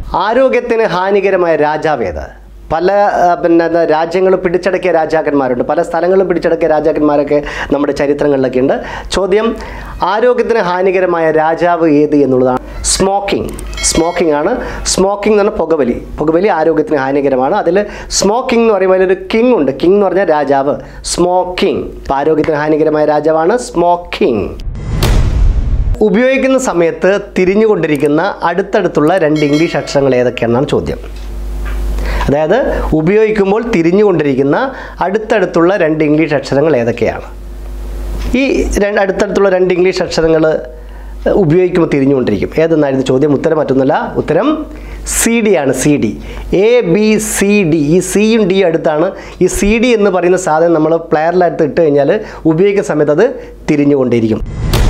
ആരോഗ്യത്തിന് ഹാനികരമായ രാജാവേത് പല ആ, പിന്നെ എന്താ രാജ്യങ്ങൾ പിടിച്ചടക്കിയ രാജാക്കന്മാരുണ്ട് പല സ്ഥലങ്ങളും പിടിച്ചടക്കിയ രാജാക്കന്മാരൊക്കെ നമ്മുടെ ചരിത്രങ്ങളിലൊക്കെ ഉണ്ട് ചോദ്യം ആരോഗ്യത്തിന് ഹാനികരമായ രാജാവ് ഏത് എന്നുള്ളതാണ് സ്മോക്കിംഗ് സ്മോക്കിംഗ് ആണ് സ്മോക്കിംഗ് എന്ന് പറഞ്ഞാൽ പുകവലി പുകവലി ആരോഗ്യത്തിന് ഹാനികരമാണ് അതിൽ സ്മോക്കിംഗ് എന്ന് പറയുമ്പോൾ അതിലൊരു കിങ് ഉണ്ട് കിങ് എന്ന് പറഞ്ഞാൽ രാജാവ് സ്മോക്കിംഗ് അപ്പോൾ ആരോഗ്യത്തിന് ഹാനികരമായ രാജാവാണ് സ്മോക്കിംഗ് ഉപയോഗിക്കുന്ന സമയത്ത് തിരിഞ്ഞുകൊണ്ടിരിക്കുന്ന അടുത്തടുത്തുള്ള രണ്ട് ഇംഗ്ലീഷ് അക്ഷരങ്ങൾ ഏതൊക്കെയാണെന്നാണ് ചോദ്യം അതായത് ഉപയോഗിക്കുമ്പോൾ തിരിഞ്ഞുകൊണ്ടിരിക്കുന്ന അടുത്തടുത്തുള്ള രണ്ട് ഇംഗ്ലീഷ് അക്ഷരങ്ങൾ ഏതൊക്കെയാണ് ഈ രണ്ട് അടുത്തടുത്തുള്ള രണ്ട് ഇംഗ്ലീഷ് അക്ഷരങ്ങൾ ഉപയോഗിക്കുമ്പോൾ തിരിഞ്ഞുകൊണ്ടിരിക്കും ഏതെന്നായിരുന്നു ചോദ്യം ഉത്തരം മറ്റൊന്നുമല്ല ഉത്തരം സി ഡി ആണ് C D A B C D ഈ സിയും ഡി അടുത്താണ് ഈ സി ഡി എന്ന് പറയുന്ന സാധനം നമ്മൾ പ്ലെയറിലടുത്ത് ഇട്ട് കഴിഞ്ഞാൽ ഉപയോഗിക്കുന്ന സമയത്ത് അത് തിരിഞ്ഞുകൊണ്ടിരിക്കും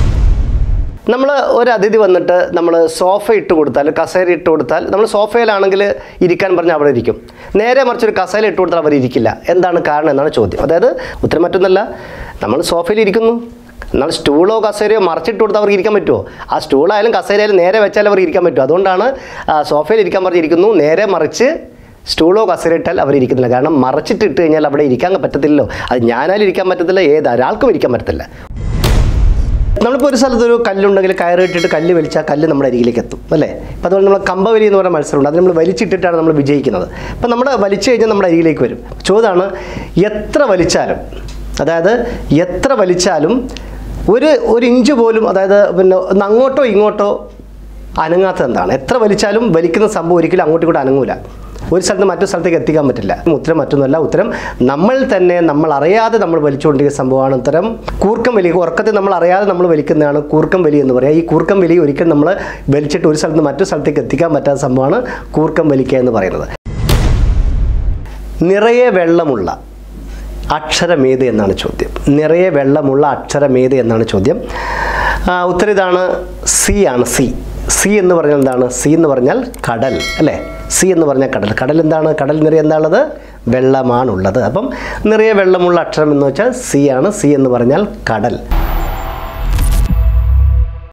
നമ്മൾ ഒരു അതിഥി വന്നിട്ട് നമ്മൾ സോഫ ഇട്ട് കൊടുത്താൽ കസേര ഇട്ട് കൊടുത്താൽ നമ്മൾ സോഫയിലാണെങ്കിൽ ഇരിക്കാൻ പറഞ്ഞാൽ അവിടെ ഇരിക്കും നേരെ മറിച്ച് ഒരു കസേര ഇട്ട് കൊടുത്താൽ അവർ ഇരിക്കില്ല എന്താണ് കാരണം എന്നാണ് ചോദ്യം അതായത് ഉത്തരം മറ്റൊന്നല്ല നമ്മൾ സോഫയിൽ ഇരിക്കുന്നു എന്നാൽ സ്റ്റൂളോ കസേരയോ മറിച്ചിട്ട് കൊടുത്താൽ അവർക്ക് ഇരിക്കാൻ പറ്റുമോ ആ സ്റ്റൂളായാലും കസേരയായാലും നേരെ വെച്ചാൽ അവർ ഇരിക്കാൻ പറ്റും അതുകൊണ്ടാണ് ആ, സോഫയിൽ ഇരിക്കാൻ പറഞ്ഞിരിക്കുന്നു നേരെ മറിച്ച് സ്റ്റൂളോ കസേര ഇട്ടാൽ അവർ ഇരിക്കുന്നില്ല കാരണം മറച്ചിട്ട് ഇട്ട് കഴിഞ്ഞാൽ അവിടെ ഇരിക്കാൻ പറ്റത്തില്ലല്ലോ അത് ഞാനാലും ഇരിക്കാൻ പറ്റത്തില്ല ഏതൊരാൾക്കും ഇരിക്കാൻ പറ്റത്തില്ല നമ്മളിപ്പോൾ ഒരു സ്ഥലത്ത് ഒരു കല്ലുണ്ടെങ്കിൽ കയറ് ഇട്ടിട്ട് കല്ല് വലിച്ചാൽ കല്ല് നമ്മുടെ അരികിലേക്ക് എത്തും അല്ലേ അപ്പോൾ അതുപോലെ നമ്മൾ കമ്പവലി എന്ന് പറയുന്ന മത്സരമുണ്ട് അത് നമ്മൾ വലിച്ചിട്ടിട്ടാണ് നമ്മൾ വിജയിക്കുന്നത് അപ്പോൾ നമ്മൾ വലിച്ചു കഴിഞ്ഞാൽ നമ്മുടെ അരികിലേക്ക് വരും ചോദ്യമാണ് എത്ര വലിച്ചാലും അതായത് എത്ര വലിച്ചാലും ഒരു ഒരു ഇഞ്ച് പോലും അതായത് പിന്നെ ഒന്ന് അങ്ങോട്ടോ ഇങ്ങോട്ടോ അനങ്ങാത്തത് എന്താണ് എത്ര വലിച്ചാലും വലിക്കുന്ന സംഭവം ഒരിക്കലും അങ്ങോട്ടും ഇങ്ങോട്ടും അനങ്ങൂല ഒരു സ്ഥലത്ത് മറ്റൊരു സ്ഥലത്തേക്ക് എത്തിക്കാൻ പറ്റില്ല ഉത്തരം മറ്റൊന്നുമല്ല ഉത്തരം നമ്മൾ തന്നെ നമ്മൾ അറിയാതെ നമ്മൾ വലിച്ചുകൊണ്ടിരിക്കുന്ന സംഭവമാണ് ഉത്തരം കൂർക്കം വലി ഉറക്കത്തിൽ നമ്മൾ അറിയാതെ നമ്മൾ വലിക്കുന്നതാണ് കൂർക്കം വലി എന്ന് പറയുക ഈ കൂർക്കം വലി ഒരിക്കലും നമ്മൾ വലിച്ചിട്ട് ഒരു സ്ഥലത്ത് മറ്റൊരു സ്ഥലത്തേക്ക് എത്തിക്കാൻ പറ്റാത്ത സംഭവമാണ് കൂർക്കം വലിക്കുക എന്ന് പറയുന്നത് നിറയെ വെള്ളമുള്ള അക്ഷരമേത് എന്നാണ് ചോദ്യം നിറയെ വെള്ളമുള്ള അക്ഷരമേത് എന്നാണ് ചോദ്യം ആ, ഉത്തരം ഇതാണ് സി ആണ് സി സി എന്ന് പറഞ്ഞാൽ എന്താണ് സി എന്ന് പറഞ്ഞാൽ കടൽ അല്ലേ സി എന്ന് പറഞ്ഞാൽ കടൽ കടൽ എന്താണ് കടൽ നിറയെ എന്താണുള്ളത് വെള്ളമാണുള്ളത് അപ്പം നിറയെ വെള്ളമുള്ള അക്ഷരം എന്ന് വെച്ചാൽ സി ആണ് സി എന്ന് പറഞ്ഞാൽ കടൽ